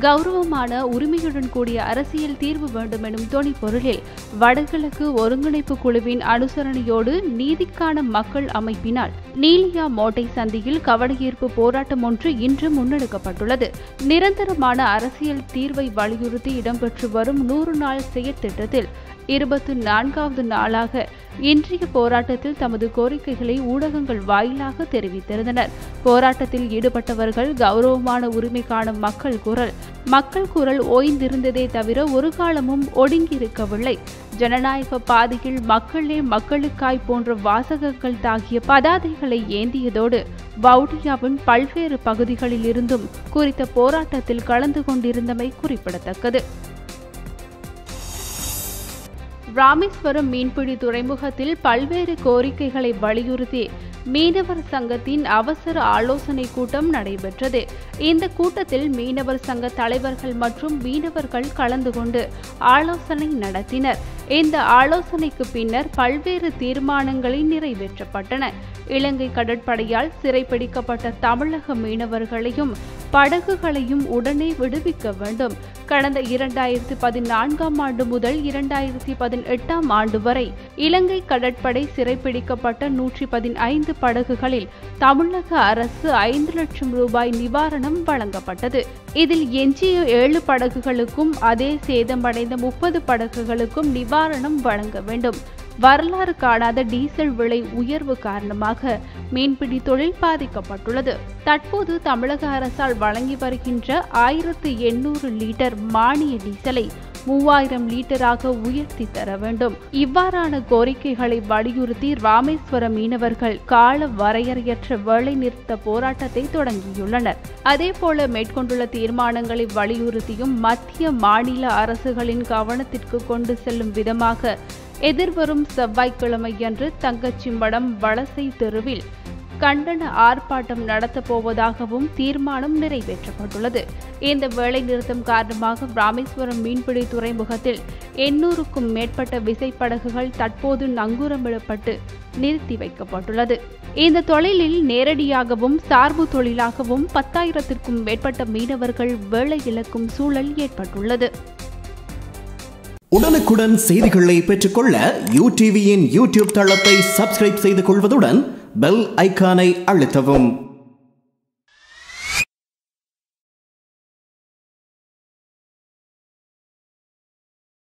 கௌரவமான உரிமையுடன் கூடிய அரசியல் தீர்வு வேண்டும் எனும் தொனி பொருளில் வடகிழக்கு ஒருங்கிணைப்பு குழுவின் அனுசரணையோடு நீதிக்கான மக்கள் அமைப்பினால் நீலியா மோட்டை சந்தியில் கவனஈர்ப்பு போராட்டம் ஒன்று இன்று முன்னெடுக்கப்பட்டுள்ளது நிரந்தரமான அரசியல் தீர்வை வலியுறுத்தி இடம்பெற்று வரும் நூறு நாள் செயற்திட்டத்தில் இருபத்தி நான்காவது நாளாக இன்றைய போராட்டத்தில் தமது கோரிக்கைகளை ஊடகங்கள் வாயிலாக தெரிவித்திருந்தனர் போராட்டத்தில் ஈடுபட்டவர்கள் கௌரவமான உரிமை காணும் மக்கள் குரல் மக்கள் குரல் ஓய்ந்திருந்ததே தவிர ஒரு காலமும் ஒடுங்கியிருக்கவில்லை ஜனநாயக பாதையில் மக்களே மக்களுக்காய் போன்ற வாசகங்கள் தாகிய பதாதைகளை ஏந்தியதோடு வவுனியாவின் பல்வேறு பகுதிகளில் இருந்தும் குறித்த போராட்டத்தில் கலந்து கொண்டிருந்தமை குறிப்பிடத்தக்கது ராமேஸ்வரம் மீன்பிடி துறைமுகத்தில் பல்வேறு கோரிக்கைகளை வலியுறுத்தி மீனவர் சங்கத்தின் அவசர ஆலோசனை கூட்டம் நடைபெற்றது இந்த கூட்டத்தில் மீனவர் சங்க தலைவர்கள் மற்றும் மீனவர்கள் கலந்து கொண்டு ஆலோசனை நடத்தினர் இந்த ஆலோசனைக்கு பின்னர் பல்வேறு தீர்மானங்களை நிறைவேற்றப்பட்டன இலங்கை கடற்படையால் சிறைப்பிடிக்கப்பட்ட தமிழக மீனவர்களையும் படகுகளையும் உடனே விடுவிக்க வேண்டும் கடந்த இரண்டாயிரத்தி பதினான்காம் ஆண்டு முதல் இரண்டாயிரத்தி பதினெட்டாம் ஆண்டு வரை இலங்கை கடற்படை சிறைப்பிடிக்கப்பட்ட நூற்றி பதினைந்து படகுகளில் தமிழக அரசு ஐந்து லட்சம் ரூபாய் நிவாரணம் வழங்கப்பட்டது இதில் எஞ்சிய ஏழு படகுகளுக்கும் அதே சேதமடைந்த முப்பது படகுகளுக்கும் நிவாரணம் வழங்க வேண்டும் வரலாறு காணாத டீசல் விலை உயர்வு காரணமாக மீன்பிடி தொழில் பாதிக்கப்பட்டுள்ளது தற்போது தமிழக அரசால் வழங்கி வருகின்ற ஆயிரத்து எண்ணூறு லிட்டர் மானிய டீசலை மூவாயிரம் லிட்டராக உயர்த்தி தர வேண்டும் இவ்வாறான கோரிக்கைகளை வலியுறுத்தி ராமேஸ்வர மீனவர்கள் கால வரையறையற்ற வேலை நிறுத்த போராட்டத்தை தொடங்கியுள்ளனர் அதேபோல மேற்கொண்டுள்ள தீர்மானங்களை வலியுறுத்தியும் மத்திய மாநில அரசுகளின் கவனத்திற்கு கொண்டு செல்லும் விதமாக எதிர்வரும் செவ்வாய்க்கிழமையன்று தங்கச்சிம்படம் வலசை தெருவில் கண்டன ஆர்ப்பாட்டம் நடத்தப் போவதாகவும் தீர்மானம் நிறைவேற்றப்பட்டுள்ளது இந்த வேலை நிறுத்தம் காரணமாக ராமேஸ்வரம் மீன்பிடி துறைமுகத்தில் எண்ணூறுக்கும் மேற்பட்ட விசைப்படகுகள் தற்போது நங்கூரமிடப்பட்டு நிறுத்தி வைக்கப்பட்டுள்ளது இந்த தொழிலில் நேரடியாகவும் சார்பு தொழிலாகவும் பத்தாயிரத்திற்கும் மேற்பட்ட மீனவர்கள் வேலை இழக்கும் சூழல் ஏற்பட்டுள்ளது உடனுக்குடன் செய்திகளை பெற்றுக்கொள்ள யூ டிவியின் யூடியூப் தளத்தை சப்ஸ்கிரைப் செய்து கொள்வதுடன் பெல் ஐக்கானை அழுத்தவும்